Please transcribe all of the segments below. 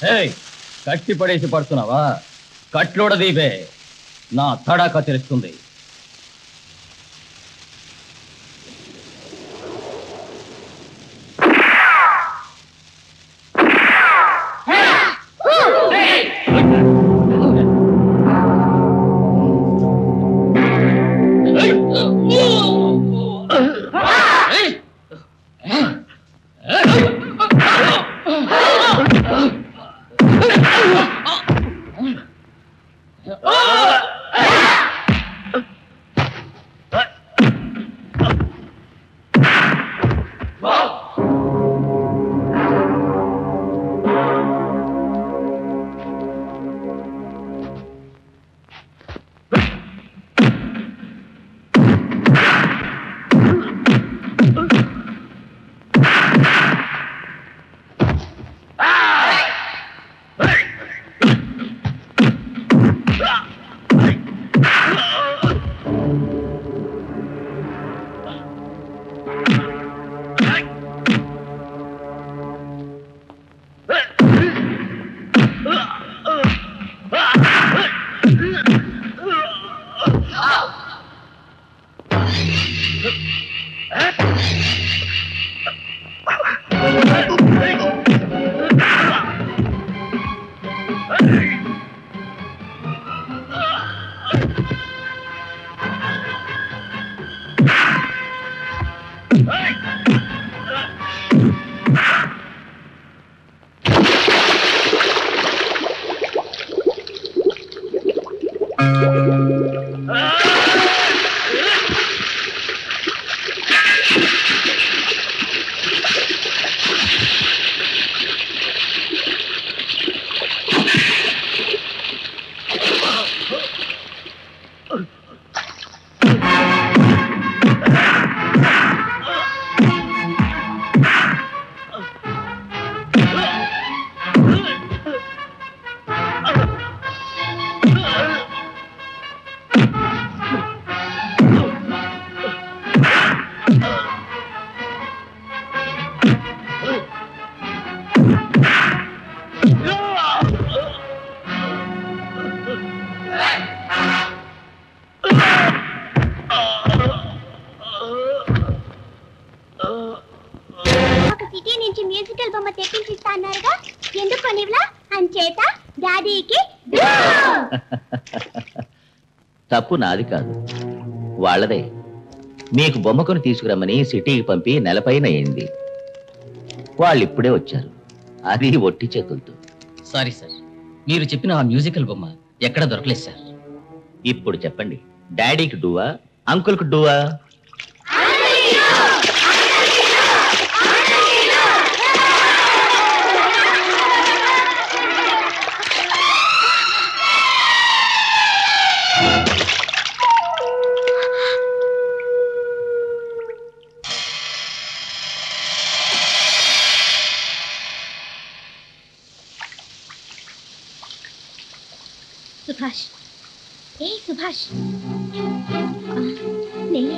ఏయ్ కట్టి పడేసి పడుతున్నావా కట్లోడ దీపే నా తడాక తెలుస్తుంది ఒక సిటీ నుంచి మ్యూజికల్ బొమ్మ తెప్పించిస్తా అన్నారుగా ఎందుకు కొనివ్లా అంచేత డాడీకి తప్పు నాది కాదు వాళ్ళదే మీకు బొమ్మ కొని తీసుకురమ్మని సిటీకి పంపి నెలపైన అయింది వాళ్ళు ఇప్పుడే వచ్చారు అది ఒట్టి చేతులతో సారీ సార్ మీరు చెప్పిన ఆ మ్యూజికల్ బొమ్మ ఎక్కడ దొరకలేదు సార్ ఇప్పుడు చెప్పండి డాడీకి డూవా అంకుల్కి డూవా సుభాష్ ఏ సుభాష్ ఆ, నేనే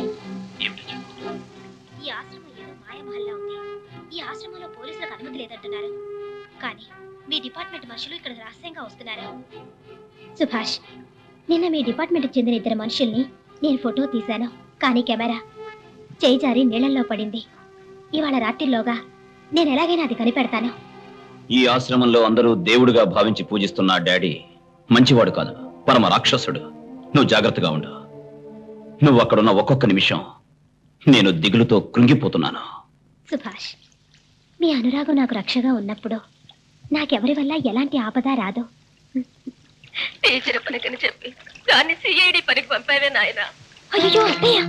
ఈ ఆశ్రమం ఏదో మాయమహల్లా ఉంది ఈ ఆశ్రమంలో పోలీసులకు అనుమతి లేదంటున్నారు కానీ మీ డిపార్ట్మెంట్ మనుషులు ఇక్కడ రహస్యంగా వస్తున్నారు సుభాష్ నిన్న మీ డిపార్ట్మెంట్కి చెందిన ఇద్దరు మనుషుల్ని నేను ఫోటో తీశాను కానీ కెమెరా చేయి జారి నీళ్ళల్లో పడింది ఇవాళ రాత్రిలోగా నేను ఎలాగైనా అది కనిపెడతాను ఈ ఆశ్రమంలో అందరూ దేవుడిగా భావించి పూజిస్తున్న డాడీ మంచివాడు కాదు పరమ రాక్షసుడు నువ్వు జాగ్రత్తగా ఉండు నువ్వు అక్కడున్న ఒక్కొక్క నిమిషం నేను దిగులుతో కృంగిపోతున్నాను సుభాష్ మీ అనురాగం నాకు రక్షగా ఉన్నప్పుడు నాకెవరి వల్ల ఎలాంటి ఆపద రాదు టీచర్ పనికని చెప్పి దాన్ని సిఐడి పనికి పంపావే నాయన అయ్యో అత్తయ్య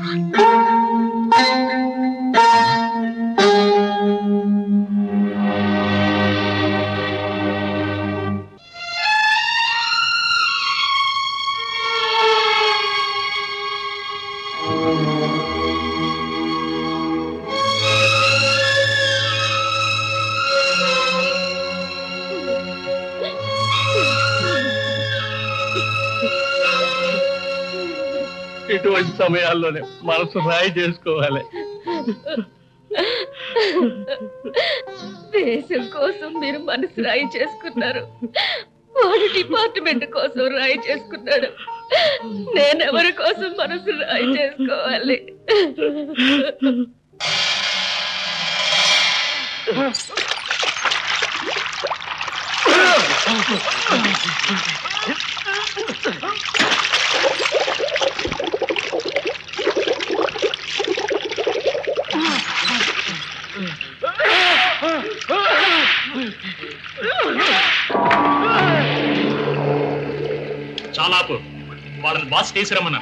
ఇటువంటి సమయాల్లోనే మనసు రాయి చేసుకోవాలి దేశం కోసం మీరు మనసు రాయి చేసుకున్నారు వాడు డిపార్ట్మెంట్ కోసం రాయి చేసుకున్నాడు నేనెవరి కోసం మనసు రాయి చేసుకోవాలి చాలా ఆపు. వాళ్ళని బాస్ తీసుకురమ్మన్నా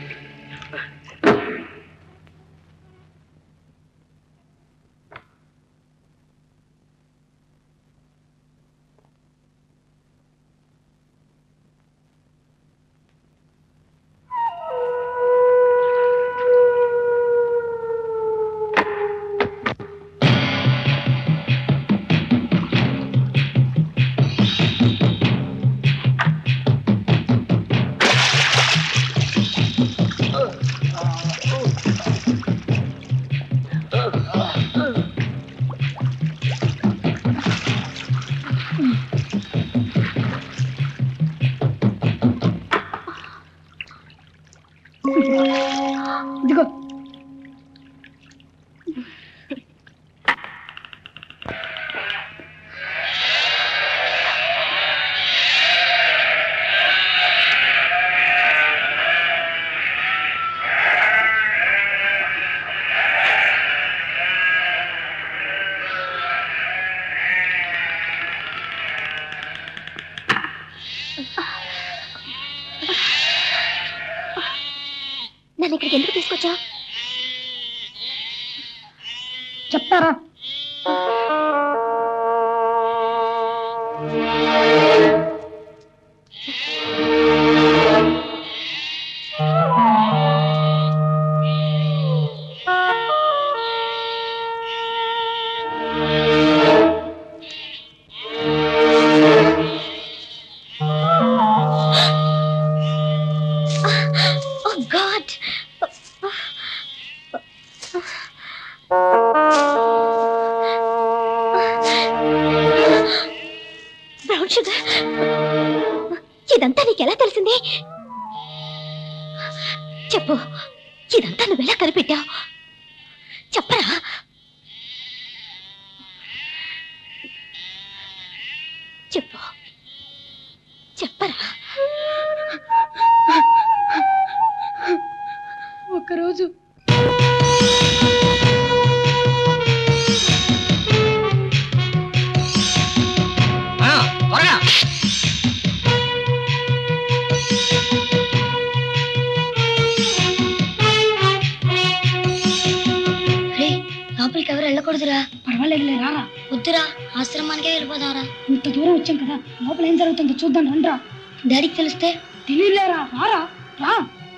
నన్ను ఇక్కడికి ఎందుకు తీసుకొచ్చా చెప్తారా ఓ గాడ్ బ్రౌన్ షుగర్ ఇదంతా నీకు ఎలా తెలిసింది చెప్పు ఇదంతా నువ్వెలా కనిపెట్టావు చెప్పరా చెప్పు చెప్పరా ఒకరోజు త్వరగా లోపలికి ఎవరు వెళ్ళకూడదురా పర్వాలేదులే రారా వద్దురా ఆశ్రమానికే వెళ్ళిపోదారా ఇంత దూరం వచ్చాం కదా లోపల ఏం జరుగుతుందో చూద్దాం రండ్రా డాడీకి తెలిస్తే తెలియలేరా రారా రా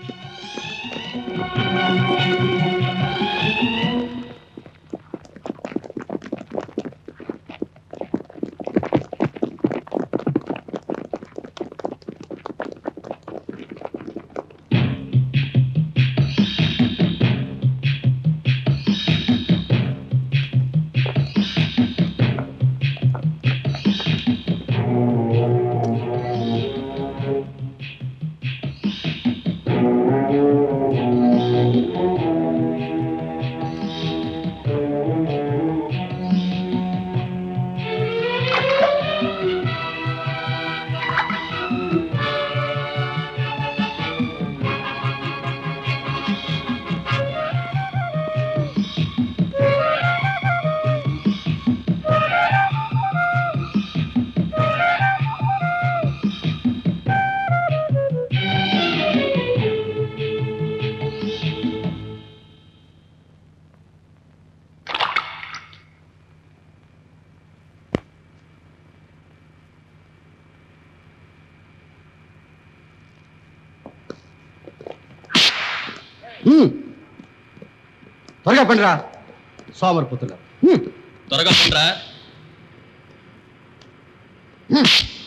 త్వరగా పండిరా సోమరిపోతున్నారు త్వరగా పండ్రా.